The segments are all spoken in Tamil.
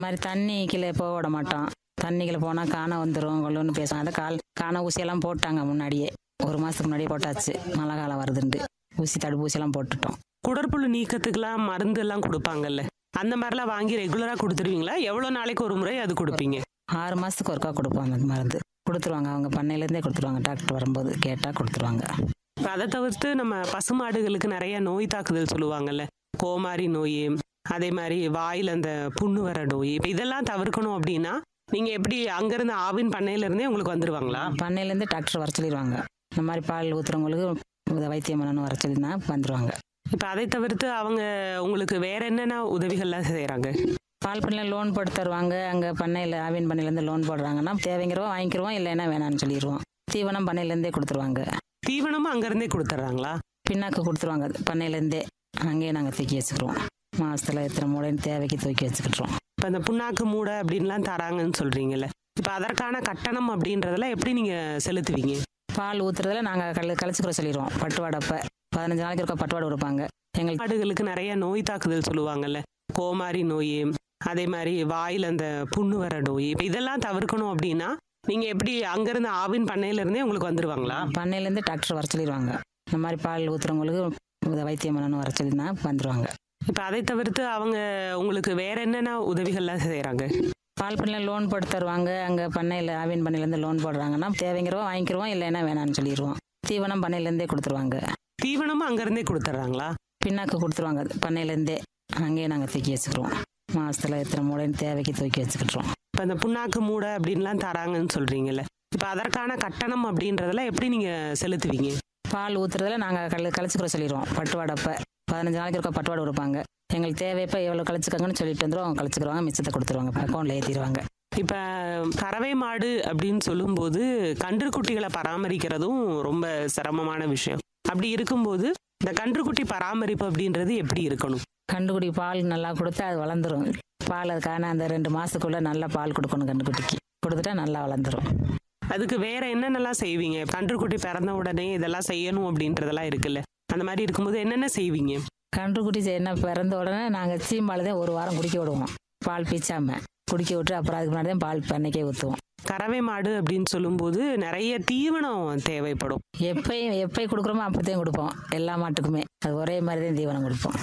மாதிரி தண்ணிக்குள்ள போக விட மாட்டோம் தண்ணிக்குள்ள போனால் காண வந்துடும் கொள்ளுன்னு பேசுவாங்க அதை கால் காண ஊசியெல்லாம் போட்டாங்க முன்னாடியே ஒரு மாதத்துக்கு முன்னாடியே போட்டாச்சு மழை காலம் வருதுண்டு ஊசி தடுப்பூசியெல்லாம் போட்டுட்டோம் குடற்புழு நீக்கத்துக்குலாம் மருந்து எல்லாம் கொடுப்பாங்கல்ல அந்த மாதிரிலாம் வாங்கி ரெகுலரா கொடுத்துருவீங்களா எவ்வளவு நாளைக்கு ஒரு முறை அது கொடுப்பீங்க ஆறு மாதத்துக்கு ஒருக்கா கொடுப்போம் அந்த மருந்து கொடுத்துருவாங்க அவங்க பண்ணையிலேருந்தே கொடுத்துருவாங்க டாக்டர் வரும்போது கேட்டால் கொடுத்துருவாங்க இப்ப அதை தவிர்த்து நம்ம பசுமாடுகளுக்கு நிறைய நோய் தாக்குதல் சொல்லுவாங்கல்ல கோமாரி நோய் அதே மாதிரி வாயில் அந்த புண்ணு வர நோய் இப்ப இதெல்லாம் தவிர்க்கணும் அப்படின்னா நீங்க எப்படி அங்கிருந்து ஆவின் பண்ணையில இருந்தே உங்களுக்கு வந்துருவாங்களா பண்ணையிலேருந்தே டாக்டர் வர சொல்லிடுவாங்க இந்த மாதிரி பால் ஊற்றுறவங்களுக்கு வைத்தியம் பண்ணணும் வர சொல்லினா வந்துடுவாங்க இப்ப அதை தவிர்த்து அவங்க உங்களுக்கு வேற என்னென்ன உதவிகள்லாம் செய்யறாங்க பால் பண்ணையில் லோன் போட்டு தருவாங்க அங்கே பண்ணையில் ஆவின் பண்ணையிலேருந்து லோன் போடுறாங்கன்னா தேவைங்கிறோம் வாங்கிக்கிறோம் இல்லைன்னா வேணாம்னு சொல்லிடுவோம் தீவனம் பண்ணையிலேருந்தே கொடுத்துருவாங்க தீவனமும் அங்கிருந்தே கொடுத்துட்றாங்களா பின்னாக்கு கொடுத்துருவாங்க பண்ணையிலேருந்தே அங்கேயே நாங்கள் தூக்கி வச்சுக்கிறோம் மாதத்தில் எத்தனை மூடைன்னு தேவைக்கு தூக்கி வச்சுக்கிட்டுருவோம் இப்ப இந்த புண்ணாக்கு மூடை அப்படின்லாம் தராங்கன்னு சொல்றீங்கல்ல இப்ப அதற்கான கட்டணம் அப்படின்றதெல்லாம் எப்படி நீங்க செலுத்துவீங்க பால் ஊற்றுறதுல நாங்கள் கழு கழிச்சுக்கிற சொல்லிடுவோம் பட்டுவாடப்ப பதினஞ்சு நாளைக்கு இருக்க பட்டுவாடு கொடுப்பாங்க எங்களுக்கு மாடுகளுக்கு நிறைய நோய் தாக்குதல் சொல்லுவாங்கல்ல கோமாரி நோய் அதே மாதிரி வாயில் அந்த புண்ணு வர நோய் இப்ப இதெல்லாம் தவிர்க்கணும் அப்படின்னா நீங்க எப்படி அங்கிருந்து ஆவின் பண்ணையில இருந்தே உங்களுக்கு வந்துருவாங்களா பண்ணையிலேருந்து டாக்டர் வர சொல்லிடுவாங்க இந்த மாதிரி பால் ஊற்றுறவங்களுக்கு வைத்தியம் பண்ணணும் வர சொல்லினா வந்துடுவாங்க இப்ப அதை தவிர்த்து அவங்க உங்களுக்கு வேற என்னென்ன உதவிகள்லாம் செய்யறாங்க பால் பண்ணையில் லோன் போட்டு தருவாங்க அங்கே பண்ணையில் ஆவின் பண்ணையிலேருந்து லோன் போடுறாங்கன்னா தேவைங்கிறோம் வாங்கிக்கிறோம் இல்லைன்னா வேணாம்னு சொல்லிடுவோம் தீவனம் பண்ணையிலேருந்தே கொடுத்துருவாங்க தீவனமும் அங்கிருந்தே கொடுத்துட்றாங்களா பின்னாக்கு கொடுத்துருவாங்க பண்ணையிலேருந்தே அங்கேயே நாங்கள் தூக்கி வச்சுக்கிறோம் மாதத்தில் எத்தனை மூடைன்னு தேவைக்கு தூக்கி வச்சுக்கிட்டுருவோம் இப்ப இந்த புண்ணாக்கு மூடை அப்படின்லாம் தராங்கன்னு சொல்றீங்கல்ல இப்ப அதற்கான கட்டணம் அப்படின்றதெல்லாம் எப்படி நீங்க செலுத்துவீங்க பால் ஊற்றுறதுல நாங்கள் கழு கழிச்சுக்கிற சொல்லிடுவோம் பட்டுவாடப்ப பதினஞ்சு நாளைக்கு இருக்க பட்டுவாடு கொடுப்பாங்க எங்களுக்கு தேவைப்போ எவ்வளோ கழிச்சுக்கங்கன்னு சொல்லிட்டு வந்துடும் அவங்க கழிச்சுக்கிறவாங்க மிச்சத்தை கொடுத்துருவாங்க அக்கௌண்ட்டில் ஏற்றிடுவாங்க இப்ப கறவை மாடு அப்படின்னு சொல்லும்போது கன்றுக்குட்டிகளை பராமரிக்கிறதும் ரொம்ப சிரமமான விஷயம் அப்படி இருக்கும்போது இந்த கன்றுக்குட்டி பராமரிப்பு அப்படின்றது எப்படி இருக்கணும் கண்டுக்குடி பால் நல்லா கொடுத்தா அது வளர்ந்துரும் பால் அதுக்கான அந்த ரெண்டு மாதத்துக்குள்ளே நல்லா பால் கொடுக்கணும் கண்டுக்குட்டிக்கு கொடுத்துட்டா நல்லா வளர்ந்துரும் அதுக்கு வேற என்னென்னலாம் செய்வீங்க கன்றுக்குட்டி பிறந்த உடனே இதெல்லாம் செய்யணும் அப்படின்றதெல்லாம் இருக்குல்ல அந்த மாதிரி இருக்கும்போது என்னென்ன செய்வீங்க கன்றுக்குட்டி என்ன பிறந்த உடனே நாங்கள் சீம்பால் தான் ஒரு வாரம் குடிக்க விடுவோம் பால் பீச்சாம குடிக்க விட்டு அப்புறம் அதுக்கு முன்னாடி தான் பால் பண்ணைக்கே ஊற்றுவோம் கறவை மாடு அப்படின்னு சொல்லும்போது நிறைய தீவனம் தேவைப்படும் எப்பயும் எப்போ கொடுக்குறோமோ அப்போத்தையும் கொடுப்போம் எல்லா மாட்டுக்குமே அது ஒரே மாதிரி தான் தீவனம் கொடுப்போம்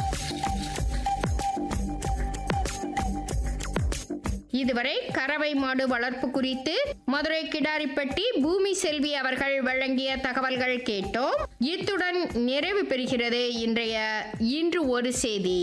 இதுவரை கறவை மாடு வளர்ப்பு குறித்து மதுரை கிடாரிப்பட்டி பூமி செல்வி அவர்கள் வழங்கிய தகவல்கள் கேட்டோம் இத்துடன் நிறைவு பெறுகிறது இன்றைய இன்று ஒரு செய்தி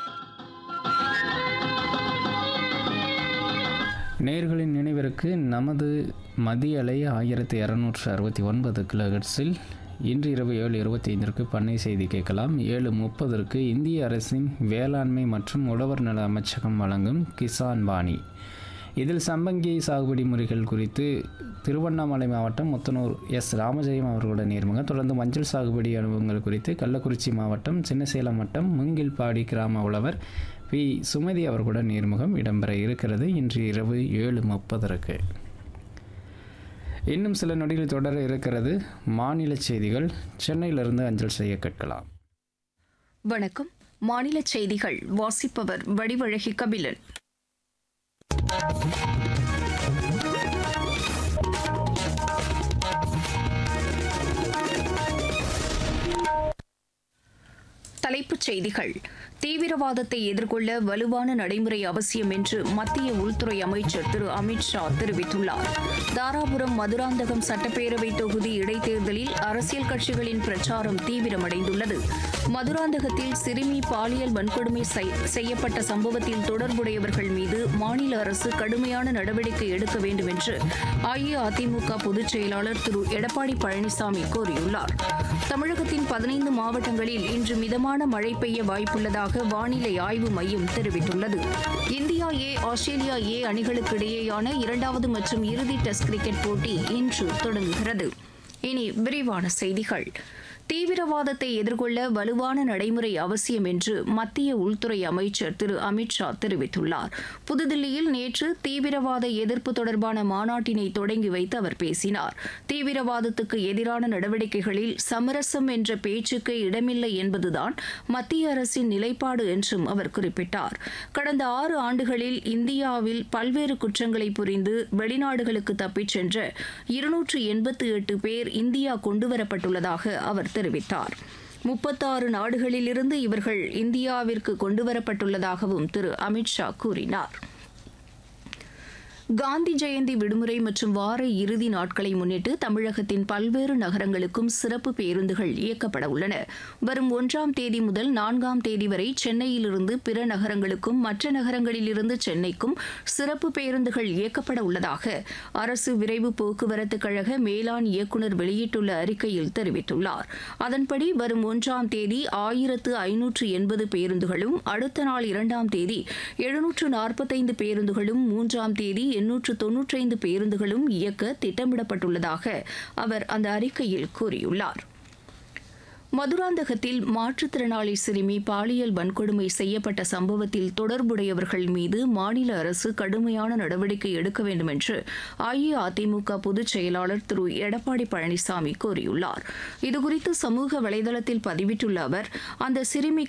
நேர்களின் நினைவிற்கு நமது மதிய அலை ஆயிரத்தி இரநூற்று அறுபத்தி ஒன்பது கிலோஹெர்ட்ஸில் இன்று இரவு ஏழு இருபத்தி ஐந்திற்கு பண்ணை செய்தி கேட்கலாம் ஏழு முப்பதற்கு இந்திய அரசின் வேளாண்மை மற்றும் உழவர் நல அமைச்சகம் வழங்கும் கிசான் வாணி இதில் சம்பங்கி சாகுபடி முறைகள் குறித்து திருவண்ணாமலை மாவட்டம் முத்தனூர் எஸ் ராமஜெயம் அவர்களுடன் நேர்முகம் தொடர்ந்து மஞ்சள் சாகுபடி அனுபவங்கள் குறித்து கள்ளக்குறிச்சி மாவட்டம் சின்னசேலம் வட்டம் மூங்கில்பாடி கிராம உழவர் பி சுமதி அவர்களுடன் நேர்முகம் இடம்பெற இருக்கிறது இன்று இரவு ஏழு முப்பதற்கு இன்னும் சில நொடிகள் தொடர இருக்கிறது மாநில செய்திகள் சென்னையிலிருந்து அஞ்சல் செய்ய கேட்கலாம் வணக்கம் மாநில செய்திகள் வாசிப்பவர் வடிவழகி கபிலன் தலைப்புச் செய்திகள் தீவிரவாதத்தை எதிர்கொள்ள வலுவான நடைமுறை அவசியம் என்று மத்திய உள்துறை அமைச்சர் திரு அமித் ஷா தெரிவித்துள்ளார் தாராபுரம் மதுராந்தகம் சட்டப்பேரவை தொகுதி இடைத்தேர்தலில் அரசியல் கட்சிகளின் பிரச்சாரம் தீவிரமடைந்துள்ளது மதுராந்தகத்தில் சிறுமி பாலியல் வன்கொடுமை செய்- செய்யப்பட்ட சம்பவத்தில் தொடர்புடையவர்கள் மீது மாநில அரசு கடுமையான நடவடிக்கை எடுக்க வேண்டும் என்று அஇஅதிமுக பொதுச் செயலாளர் திரு எடப்பாடி பழனிசாமி கோரியுள்ளார் தமிழகத்தின் பதினைந்து மாவட்டங்களில் இன்று மிதமான மழை பெய்ய வாய்ப்புள்ளதாக வானிலை ஆய்வு மையம் தெரிவித்துள்ளது இந்தியா ஏ ஆஸ்திரேலியா ஏ அணிகளுக்கு இடையேயான இரண்டாவது மற்றும் இறுதி டெஸ்ட் கிரிக்கெட் போட்டி இன்று தொடங்குகிறது இனி விரிவான செய்திகள் தீவிரவாதத்தை எதிர்கொள்ள வலுவான நடைமுறை அவசியம் என்று மத்திய உள்துறை அமைச்சர் திரு அமித்ஷா தெரிவித்துள்ளார் புதுதில்லியில் நேற்று தீவிரவாத எதிர்ப்பு தொடர்பான மாநாட்டினை தொடங்கி வைத்து அவர் பேசினார் தீவிரவாதத்துக்கு எதிரான நடவடிக்கைகளில் சமரசம் என்ற பேச்சுக்கு இடமில்லை என்பதுதான் மத்திய அரசின் நிலைப்பாடு என்றும் அவர் குறிப்பிட்டார் கடந்த ஆறு ஆண்டுகளில் இந்தியாவில் பல்வேறு குற்றங்களை புரிந்து வெளிநாடுகளுக்கு தப்பிச் சென்ற இருநூற்று எண்பத்தி எட்டு பேர் இந்தியா கொண்டுவரப்பட்டுள்ளதாக அவர் தெரிவித்தார் முப்பத்தாறு நாடுகளிலிருந்து இவர்கள் இந்தியாவிற்கு கொண்டுவரப்பட்டுள்ளதாகவும் திரு அமித்ஷா கூறினார் காந்தி ஜெயந்தி விடுமுறை மற்றும் வார இறுதி நாட்களை முன்னிட்டு தமிழகத்தின் பல்வேறு நகரங்களுக்கும் சிறப்பு பேருந்துகள் இயக்கப்பட உள்ளன வரும் ஒன்றாம் தேதி முதல் நான்காம் தேதி வரை சென்னையிலிருந்து பிற நகரங்களுக்கும் மற்ற நகரங்களிலிருந்து சென்னைக்கும் சிறப்பு பேருந்துகள் இயக்கப்பட உள்ளதாக அரசு விரைவு போக்குவரத்து கழக மேலாண் இயக்குநர் வெளியிட்டுள்ள அறிக்கையில் தெரிவித்துள்ளார் அதன்படி வரும் ஒன்றாம் தேதி ஆயிரத்து ஐநூற்று எண்பது பேருந்துகளும் அடுத்த நாள் இரண்டாம் தேதி எழுநூற்று நாற்பத்தைந்து பேருந்துகளும் மூன்றாம் தேதி எண்ணூற்று தொன்னூற்றைந்து பேருந்துகளும் இயக்க திட்டமிடப்பட்டுள்ளதாக அவர் அந்த அறிக்கையில் கூறியுள்ளார் மதுராந்தகத்தில் மாற்றுத்திறனாளி சிறுமி பாலியல் வன்கொடுமை செய்யப்பட்ட சம்பவத்தில் தொடர்புடையவர்கள் மீது மாநில அரசு கடுமையான நடவடிக்கை எடுக்க வேண்டும் என்று அஇஅதிமுக பொதுச் செயலாளர் திரு எடப்பாடி பழனிசாமி கூறியுள்ளார் இதுகுறித்து சமூக வலைதளத்தில் பதிவிட்டுள்ள அவர் அந்த சிறுமிக்கு